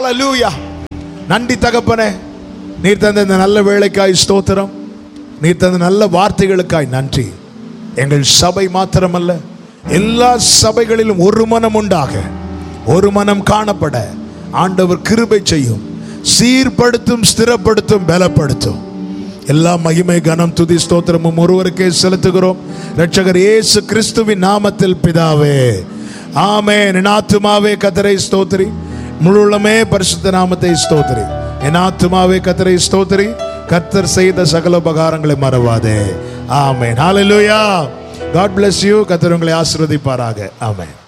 ஹalleluya நன்றி தகப்பனே நீர் தந்த இந்த நல்ல வேலைக்காய் ஸ்தோத்திரம் நீர் தந்த நல்ல வார்த்தைகளுக்காய் நன்றி எங்கள் சபை மாத்திரமல்ல எல்லா சபைகளிலும் ஒரு மனம் உண்டாக ஒரு மனம் காணப்பட ஆண்டவர் கிருபை செய்யும் சீர்படுத்தும் ஸ்திரப்படுத்தும் பலப்படுத்தும் எல்லா மகிமை கனம் துதி ஸ்தோத்திரமும் ஒருவருக்கே செலுத்துகிறோம் ரட்சகர் இயேசு கிறிஸ்துவின் நாமத்தில் பிதாவே ஆமென் என் ஆத்துமாவே கத்தரை ஸ்தோத்திரி முழுமே பரிசுத்த நாமத்தை ஸ்தோத்திரி என் ஆத்துமாவே கத்தரை ஸ்தோத்திரி கத்தர் செய்த சகல உபகாரங்களை மறவாதே ஆமென் ஹalleluya God bless you கத்தர் உங்களை ஆசீர்வதிப்பாராக ஆமென்